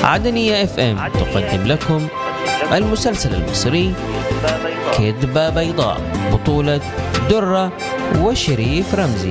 عدنية اف ام تقدم لكم المسلسل المصري كذبة بيضاء بطولة درة وشريف رمزي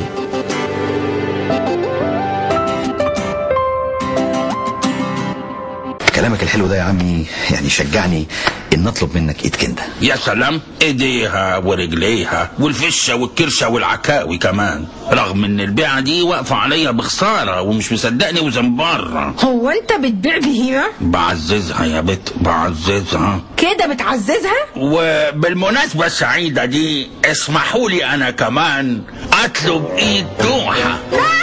كلامك الحلو ده يا عمي يعني شجعني ان اطلب منك ايد كنده يا سلام ايديها ورجليها والفشه والكرشه والعكاوي كمان رغم ان البيعه دي واقفه عليا بخساره ومش مصدقني وزنبار هو انت بتبيع بهيمة؟ بعززها يا بت بعززها كده بتعززها؟ وبالمناسبة السعيدة دي اسمحوا لي أنا كمان أطلب إيد دوحة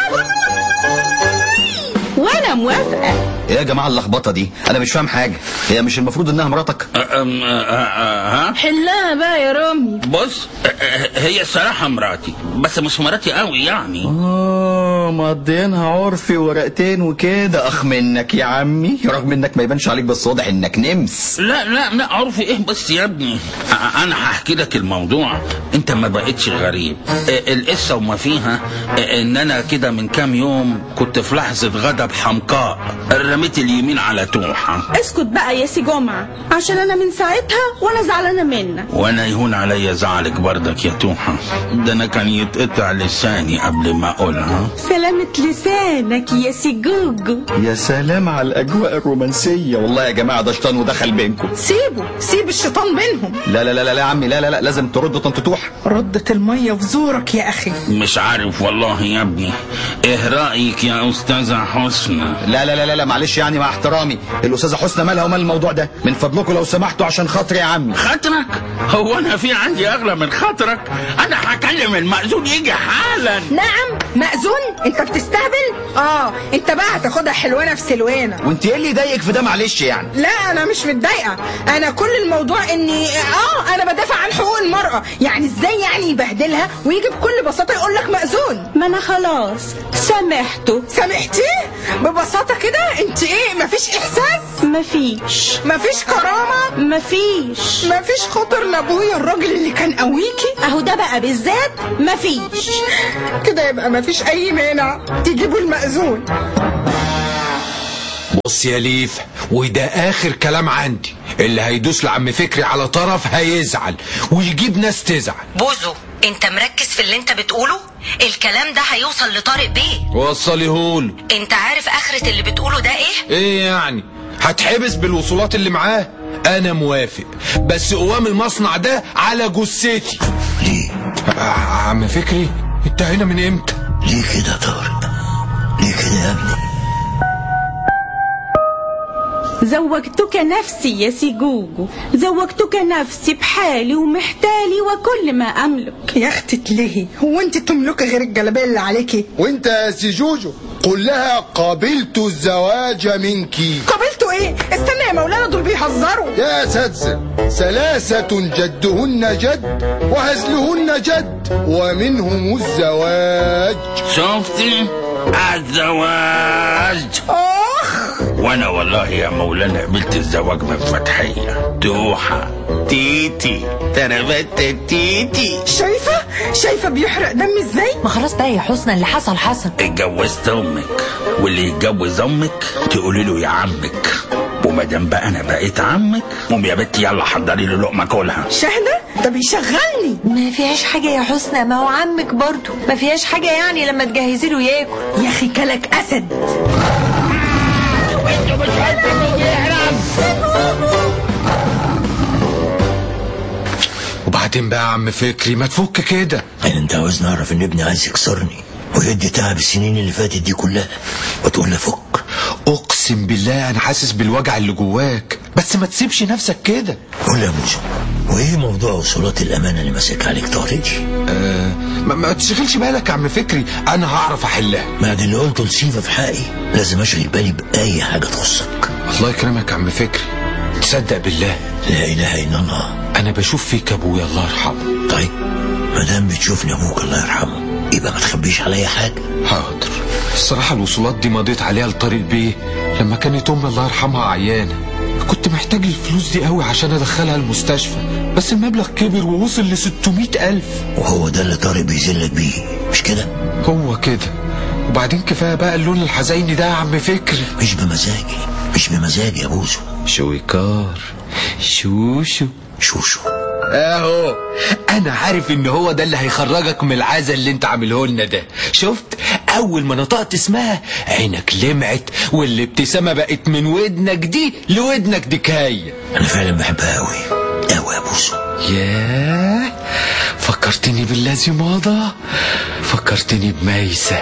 وانا موافقة ايه يا جماعه اللخبطه دي انا مش فاهم حاجه هي مش المفروض انها مراتك أ- أم- أ- أ- ها حلها بقى يا رامي بص أ- أ- هي الصراحة مراتي بس مش مراتي قوي يعني اه مقضيينها عرفي ورقتين وكده اخ منك يا عمي رغم انك ما يبانش عليك بس واضح انك نمس لا لا لا عرفي ايه بس يا ابني أ- انا هحكي لك الموضوع انت ما بقتش غريب أ- القصه وما فيها أ- ان انا كده من كام يوم كنت في لحظه غضب حمقاء رميت اليمين على توحه اسكت بقى يا سي جمعة عشان انا من ساعتها وانا زعلانة منك وانا يهون عليا زعلك برضك يا توحة ده انا كان يتقطع لساني قبل ما اقولها سلامة لسانك يا سي جوجو يا سلام على الاجواء الرومانسيه والله يا جماعه ده شيطان ودخل بينكم سيبه سيب الشيطان بينهم لا لا لا لا, لا يا عمي لا لا لا لازم ترد طنط توح ردت المية في زورك يا اخي مش عارف والله يا ابني ايه رايك يا استاذه حسنى لا لا لا لا, لا معلش يعني مع احترامي الاستاذه حسنى مالها ومال الموضوع ده من فضلكم لو سمحتوا عشان خاطري يا عمي خاطرك هو انا في عندي اغلى من خاطرك انا هكلم المأذون يجي حالا نعم مأذون انت بتستهبل اه انت بقى هتاخدها حلوانة في سلوانة وانت ايه اللي يضايقك في ده معلش يعني لا انا مش متضايقه انا كل الموضوع اني اه انا بدافع عن حقوق المراه يعني ازاي يعني يبهدلها ويجي بكل بساطه يقول لك مأذون ما انا خلاص سامحته سامحتيه ببساطه كده انت ايه مفيش احساس مفيش مفيش كرامه مفيش مفيش خاطر لابويا الراجل اللي كان قويكي اهو ده بقى بالذات مفيش كده يبقى مفيش اي مانع تجيبوا المأذون بص يا ليف وده اخر كلام عندي اللي هيدوس لعم فكري على طرف هيزعل ويجيب ناس تزعل بوزو انت مركز في اللي انت بتقوله الكلام ده هيوصل لطارق بيه وصليهوله انت عارف اخرة اللي بتقوله ده ايه ايه يعني هتحبس بالوصولات اللي معاه انا موافق بس قوام المصنع ده على جثتي ليه؟ آه، عم فكري انت هنا من امتى ليه كده يا طارق؟ ليه كده يا ابني؟ زوجتك نفسي يا سي جوجو زوجتك نفسي بحالي ومحتالي وكل ما أملك يا أختي تلهي هو أنت تملكي غير الجلابية اللي عليكي وانت يا سي جوجو قل لها قبلت الزواج منك قابلته إيه استنى يا مولانا دول بيهزروا يا اساتذه ثلاثة جدهن جد وهزلهن جد ومنهم الزواج شفتي الزواج آخ وانا والله يا مولانا قبلت الزواج من فتحية توحة تيتي تربت تيتي شايفة شايفة بيحرق دم إزاي ما خلاص بقى يا حسنى اللي حصل حصل اتجوزت امك واللي يتجوز امك تقولي له يا عمك وما دام بقى انا بقيت عمك قوم يا بنتي يلا حضري لي لقمه كلها شاهدة ده بيشغلني ما فيهاش حاجة يا حسنى ما هو عمك برضو ما فيهاش حاجة يعني لما تجهزي له ياكل يا أخي كلك أسد وبعدين بقى يا عم فكري ما تفك كده يعني انت عاوز نعرف ان ابني عايز يكسرني ويدي تعب السنين اللي فاتت دي كلها وتقول لي فك اقسم بالله انا حاسس بالوجع اللي جواك بس ما تسيبش نفسك كده قول لي يا موسى وايه موضوع وصولات الامانه اللي ماسك عليك طارق دي؟ آه ما, ما تشغلش بالك يا عم فكري انا هعرف احلها بعد اللي قلته لسيفا في حقي لازم اشغل بالي باي حاجه تخصك الله يكرمك يا عم فكري تصدق بالله لا اله الا الله انا بشوف فيك ابويا الله يرحمه طيب ما دام بتشوفني ابوك الله يرحمه يبقى ما تخبيش عليا حاجه حاضر الصراحة الوصولات دي مضيت عليها لطارق بيه لما كانت أمي الله يرحمها عيانة كنت محتاج الفلوس دي قوي عشان أدخلها المستشفى بس المبلغ كبر ووصل ل 600 ألف وهو ده اللي طارق بيذلك بيه مش كده هو كده وبعدين كفاية بقى اللون الحزيني ده يا عم فكري مش بمزاجي مش بمزاج يا بوزو شويكار شوشو شوشو اهو انا عارف ان هو ده اللي هيخرجك من العزا اللي انت عامله لنا ده شفت اول ما نطقت اسمها عينك لمعت والابتسامه بقت من ودنك دي لودنك دكايه انا فعلا بحبها قوي قوي يا بوزو ياه فكرتني بالذي مضى فكرتني بميسة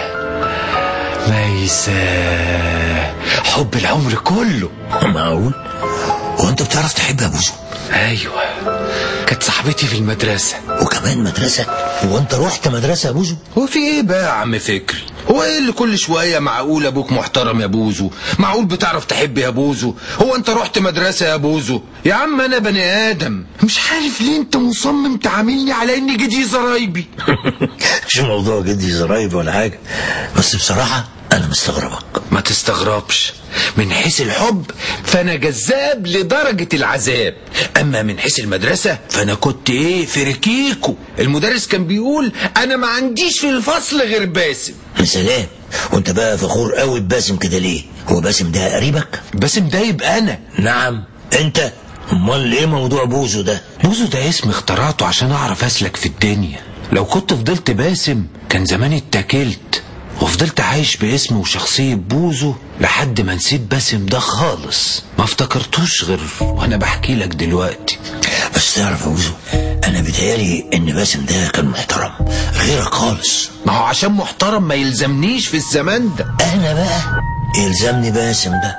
ميسة حب العمر كله معقول هو انت بتعرف تحب يا بوزو ايوه كانت صاحبتي في المدرسة وكمان مدرسة هو انت رحت مدرسة يا بوزو هو في ايه بقى يا عم فكري هو ايه اللي كل شوية معقول ابوك محترم يا بوزو معقول بتعرف تحب يا بوزو هو انت رحت مدرسة يا بوزو يا عم انا بني ادم مش عارف ليه انت مصمم تعاملني على اني جدي زرايبي مش موضوع جدي زرايب ولا حاجة بس بصراحة انا مستغربك ما تستغربش من حيث الحب فانا جذاب لدرجة العذاب اما من حيث المدرسة فانا كنت ايه فركيكو المدرس كان بيقول انا ما عنديش في الفصل غير باسم يا سلام وانت بقى فخور قوي بباسم كده ليه هو باسم ده قريبك باسم ده يبقى انا نعم انت امال ايه موضوع بوزو ده بوزو ده اسم اخترعته عشان اعرف اسلك في الدنيا لو كنت فضلت باسم كان زماني اتاكلت وفضلت عايش باسم وشخصية بوزو لحد ما نسيت باسم ده خالص ما افتكرتوش غير وانا بحكي لك دلوقتي بس تعرف يا بوزو انا بيتهيالي ان باسم ده كان محترم غيرك خالص ما هو عشان محترم ما يلزمنيش في الزمان ده انا بقى يلزمني باسم ده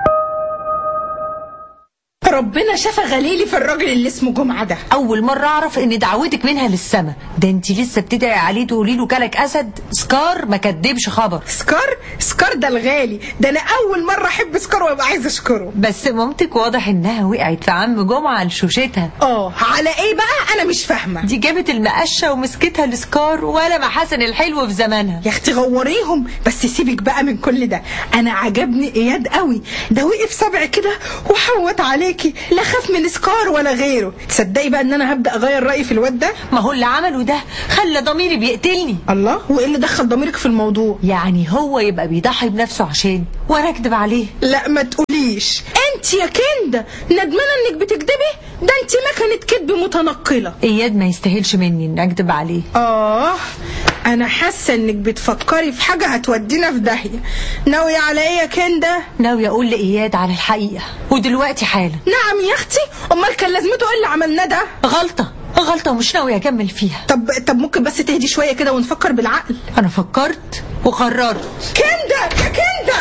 ربنا شفى غليلي في الراجل اللي اسمه جمعة ده اول مره اعرف ان دعوتك منها للسما ده انت لسه بتدعي عليه تقولي له كلك اسد سكار ما كدبش خبر سكار سكار ده الغالي ده انا اول مرة احب سكار وابقى عايزة اشكره بس مامتك واضح انها وقعت في عم جمعه لشوشتها اه على ايه بقى انا مش فاهمة دي جابت المقشه ومسكتها لسكار ولا محسن الحلو في زمانها يا اختي غوريهم بس سيبك بقى من كل ده انا عجبني اياد قوي ده وقف سبع كده وحوت عليكي لا خاف من سكار ولا غيره تصدقي بقى ان انا هبدا اغير رايي في الواد ده ما هو اللي عمله ده خلى ضميري بيقتلني الله وايه اللي دخل ضميرك في الموضوع يعني هو يبقى بيضحي بنفسه عشان وانا اكدب عليه لا ما تقوليش انت يا كنده ندمانه انك بتكدبي ده انت مكنه كدب متنقله اياد ما يستاهلش مني ان اكدب عليه اه انا حاسه انك بتفكري في حاجه هتودينا في داهيه ناويه على ايه يا كنده ناوي اقول لاياد على الحقيقه ودلوقتي حالا نعم يا اختي امال كان لازمته ايه اللي عملناه ده غلطه غلطه ومش ناوي اكمل فيها طب طب ممكن بس تهدي شويه كده ونفكر بالعقل انا فكرت وقررت كنده يا كنده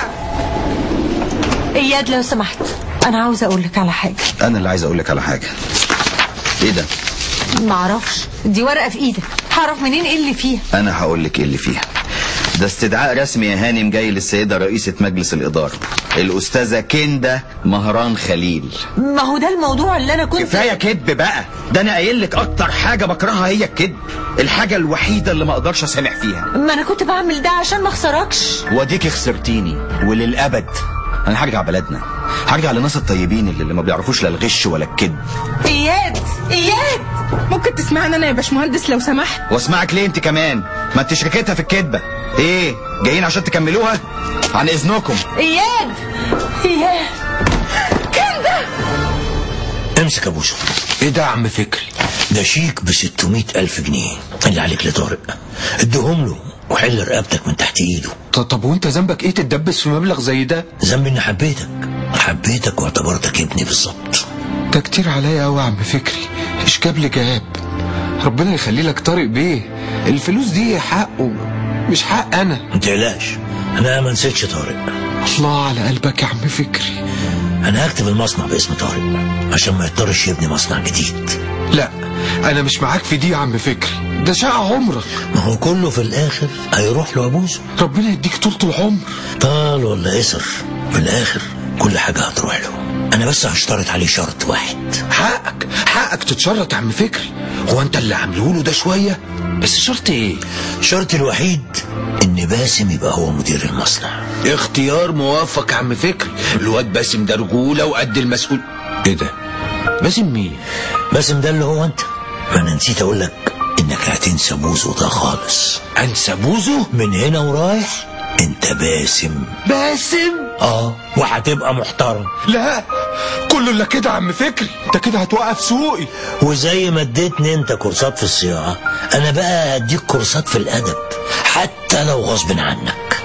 اياد لو سمحت انا عاوزه اقول لك على حاجه انا اللي عايز اقول لك على حاجه ايه ده معرفش دي ورقه في ايدك هعرف منين ايه اللي فيها انا هقول لك ايه اللي فيها ده استدعاء رسمي يا هانم جاي للسيدة رئيسة مجلس الإدارة الأستاذة كندا مهران خليل ما هو ده الموضوع اللي انا كنت كفاية كذب بقى ده أنا قايل لك أكتر حاجة بكرهها هي الكذب الحاجة الوحيدة اللي ما أقدرش أسامح فيها ما انا كنت بعمل ده عشان ما اخسركش واديكي خسرتيني وللأبد أنا هرجع بلدنا هرجع للناس الطيبين اللي, اللي ما بيعرفوش لا الغش ولا الكذب اياد اياد ممكن تسمعني انا يا باشمهندس لو سمحت واسمعك ليه انت كمان ما انت شركتها في الكذبة ايه جايين عشان تكملوها عن اذنكم اياد اياد امسك يا بوزو ايه ده يا عم فكري ده شيك ب 600 ألف جنيه اللي عليك لطارق اديهم له وحل رقبتك من تحت ايده ط- طب وانت ذنبك ايه تتدبس في مبلغ زي ده ذنبي اني حبيتك حبيتك واعتبرتك ابني بالظبط ده كتير عليا قوي يا عم فكري ايش جاب لي جاب ربنا يخلي لك طارق بيه الفلوس دي حقه مش حق انا ما تقلقش انا ما نسيتش طارق الله على قلبك يا عم فكري انا هكتب المصنع باسم طارق عشان ما يضطرش يبني مصنع جديد لا انا مش معاك في دي يا عم فكري ده شقى عمرك ما هو كله في الاخر هيروح له ابوزه ربنا يديك طولة العمر طال ولا قصر في الاخر كل حاجه هتروح له انا بس هشترط عليه شرط واحد حقك حقك تتشرط يا عم فكري هو انت اللي عامله له ده شويه بس شرط ايه شرطي الوحيد ان باسم يبقى هو مدير المصنع اختيار موافق يا عم فكري الواد باسم ده رجوله وقد المسؤول ايه ده باسم مين باسم ده اللي هو انت فانا نسيت اقول لك انك هتنسى بوزو ده خالص انسى بوزو من هنا ورايح انت باسم باسم اه وهتبقى محترم لا كله الا كده يا عم فكري انت كده هتوقف سوقي وزي ما اديتني انت كورسات في الصياعة انا بقى هديك كورسات في الادب حتى لو غصب عنك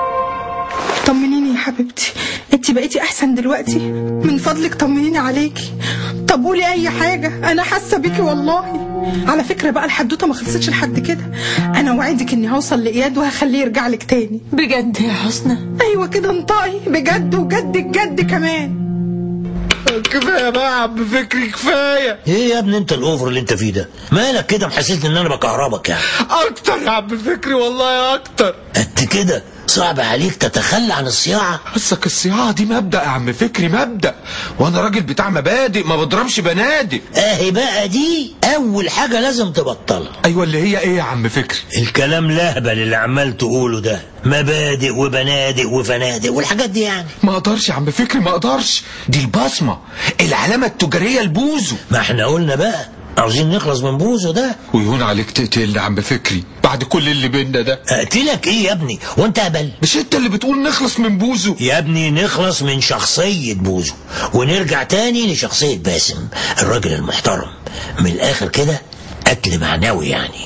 طمنيني يا حبيبتي انت بقيتي احسن دلوقتي من فضلك طمنيني عليكي طب قولي اي حاجه انا حاسه بيكي والله على فكره بقى الحدوته ما خلصتش لحد كده انا وعدك اني هوصل لاياد وهخليه يرجع لك تاني بجد يا حسنى ايوه كده انطقي بجد وجد الجد كمان كفايه بقى يا عم فكري كفايه ايه يا ابني انت الاوفر اللي انت فيه ده مالك كده محسسني ان انا بكهربك يعني اكتر يا عم فكري والله اكتر قد كده صعب عليك تتخلى عن الصياعة حسك الصياعه دي مبدا يا عم فكري مبدا وانا راجل بتاع مبادئ ما بضربش بنادق اهي بقى دي اول حاجة لازم تبطلها ايوه اللي هي ايه يا عم فكري الكلام لهبل اللي عمال تقوله ده مبادئ وبنادق وفنادق والحاجات دي يعني ما اقدرش يا عم فكري ما اقدرش دي البصمه العلامه التجاريه لبوزو ما احنا قلنا بقى عاوزين نخلص من بوزو ده ويهون عليك تقتل يا عم فكري بعد كل اللي بينا ده اقتلك ايه يا ابني وانت هبل مش انت اللي بتقول نخلص من بوزو يا ابني نخلص من شخصية بوزو ونرجع تاني لشخصية باسم الراجل المحترم من الاخر كده قتل معنوي يعني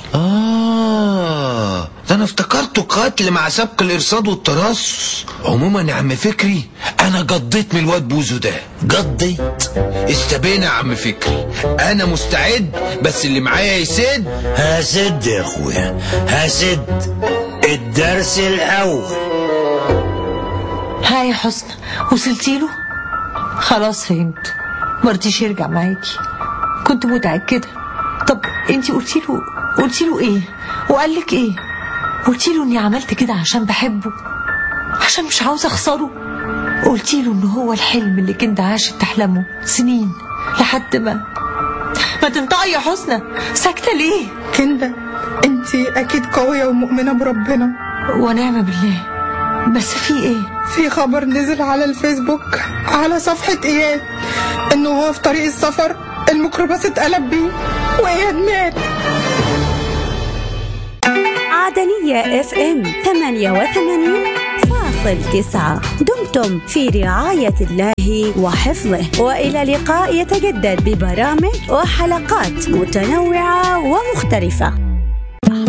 آه ده أنا افتكرته قتل مع سبق الإرصاد والترصص عموما يا عم فكري أنا قضيت من الواد بوزو ده قضيت استبينا يا عم فكري أنا مستعد بس اللي معايا يسد هسد يا اخويا هسد الدرس الاول ها يا حسنى وصلتي له خلاص فهمت مرضيش يرجع معاكي كنت متأكدة طب انتي قلتي له قلتي له ايه وقال لك ايه قلتي له اني عملت كده عشان بحبه عشان مش عاوزة اخسره قلتي له ان هو الحلم اللي كنت عاشت تحلمه سنين لحد ما ما تنطقي يا حسنى ساكتة ليه كندا انت اكيد قويه ومؤمنه بربنا ونعم بالله بس في ايه في خبر نزل على الفيسبوك على صفحة إياد إنه هو في طريق السفر الميكروباص اتقلب بيه وإياد مات عدنية اف ام 88 فاصل تسعة دمتم في رعاية الله وحفظه وإلى لقاء يتجدد ببرامج وحلقات متنوعة ومختلفة